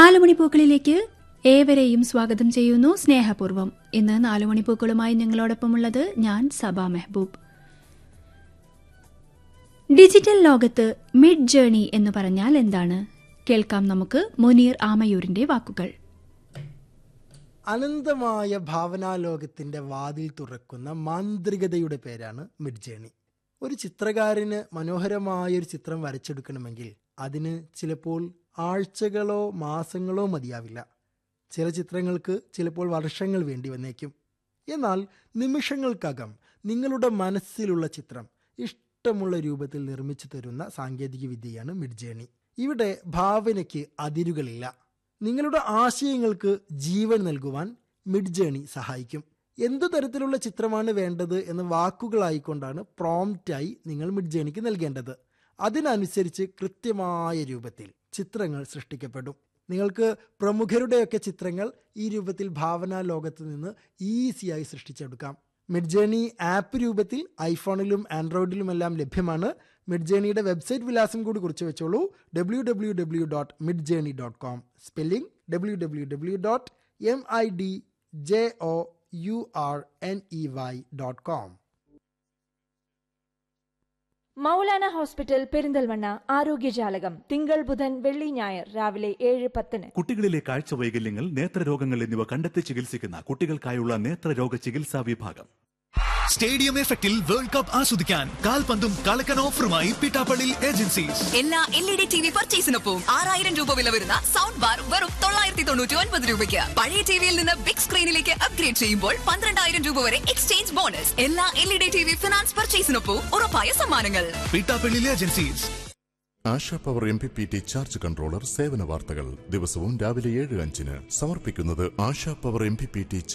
നാലുമണിപ്പൂക്കളിലേക്ക് ഏവരെയും സ്വാഗതം ചെയ്യുന്നു സ്നേഹപൂർവ്വം ഇന്ന് നാലുമണിപ്പൂക്കളുമായി ഞങ്ങളോടൊപ്പമുള്ളത് ഞാൻ സബാ മെഹബൂബ് ഡിജിറ്റൽ ലോകത്ത് മിഡ് ജേണി എന്ന് പറഞ്ഞാൽ എന്താണ് കേൾക്കാം നമുക്ക് മുനീർ ആമയൂരിന്റെ വാക്കുകൾ അനന്തമായ ഭാവനാലോകത്തിന്റെ വാതിൽ തുറക്കുന്ന മാന്ത്രികതയുടെ പേരാണ് മിഡ്ജേണി ഒരു ചിത്രകാരന് മനോഹരമായ ഒരു ചിത്രം വരച്ചെടുക്കണമെങ്കിൽ അതിന് ചിലപ്പോൾ ആഴ്ചകളോ മാസങ്ങളോ മതിയാവില്ല ചില ചിത്രങ്ങൾക്ക് ചിലപ്പോൾ വർഷങ്ങൾ വേണ്ടി വന്നേക്കും എന്നാൽ നിമിഷങ്ങൾക്കകം നിങ്ങളുടെ മനസ്സിലുള്ള ചിത്രം ഇഷ്ടമുള്ള രൂപത്തിൽ നിർമ്മിച്ചു തരുന്ന സാങ്കേതിക വിദ്യയാണ് മിഡ്ജേണി ഇവിടെ ഭാവനയ്ക്ക് അതിരുകളില്ല നിങ്ങളുടെ ആശയങ്ങൾക്ക് ജീവൻ നൽകുവാൻ മിഡ്ജേണി സഹായിക്കും എന്തു തരത്തിലുള്ള ചിത്രമാണ് വേണ്ടത് എന്ന വാക്കുകളായിക്കൊണ്ടാണ് പ്രോംപ്റ്റായി നിങ്ങൾ മിഡ്ജേണിക്ക് നൽകേണ്ടത് അതിനനുസരിച്ച് കൃത്യമായ രൂപത്തിൽ ചിത്രങ്ങൾ സൃഷ്ടിക്കപ്പെടും നിങ്ങൾക്ക് പ്രമുഖരുടെയൊക്കെ ചിത്രങ്ങൾ ഈ രൂപത്തിൽ ഭാവനാ ലോകത്ത് നിന്ന് ഈസിയായി സൃഷ്ടിച്ചെടുക്കാം മിഡ്ജേണി ആപ്പ് രൂപത്തിൽ ഐഫോണിലും ആൻഡ്രോയിഡിലുമെല്ലാം ലഭ്യമാണ് മിഡ്ജേണിയുടെ വെബ്സൈറ്റ് വിലാസം കൂടി കുറിച്ച് വെച്ചോളൂ W W W dot mid journey dot com spelling W W W dot M I D J O U R N E Y dot com Moulana hospital Perinthalmanna ആരോഗ്യജാലകം തിങ്കൾ ബുധൻ വെള്ളി ഞായർ രാവിലെ ഏഴ് പത്തിന് കുട്ടികളിലെ കാഴ്ച വൈകല്യങ്ങൾ നേത്രരോഗങ്ങൾ എന്നിവ കണ്ടെത്തി ചികിത്സിക്കുന്ന കുട്ടികൾക്കായുള്ള നേത്രരോഗ ചികിത്സാ വിഭാഗം സ്റ്റേഡിയം എഫക്റ്റിൽ വേൾഡ് കപ്പ് ആസ്വദിക്കാൻ കാൽപന്തും കളക്കൻ ഓഫറുമായി പിട്ടാപ്പള്ളി ഏജൻസീസ് എല്ലാ L E D T V പർച്ചേസിനൊപ്പം ആറായിരം രൂപ വില വരുന്ന സൗണ്ട് ബാർ വെറും തൊള്ളായിരത്തി തൊണ്ണൂറ്റി ഒൻപത് രൂപയ്ക്ക് പഴയ ടിവിയിൽ നിന്ന് ബിഗ് സ്ക്രീനിലേക്ക് അപ്ഗ്രേഡ് ചെയ്യുമ്പോൾ പന്ത്രണ്ടായിരം രൂപ വരെ എക്സ്ചേഞ്ച് ബോണസ് എല്ലാ L E D T V finance പർച്ചേസിനൊപ്പം ഉറപ്പായ സമ്മാനങ്ങൾ Pittappillil agencies Asha power M P P T charge controller സേവന വാർത്തകൾ ദിവസവും രാവിലെ ഏഴ് അഞ്ചിന് സമർപ്പിക്കുന്നത് Asha power M P P T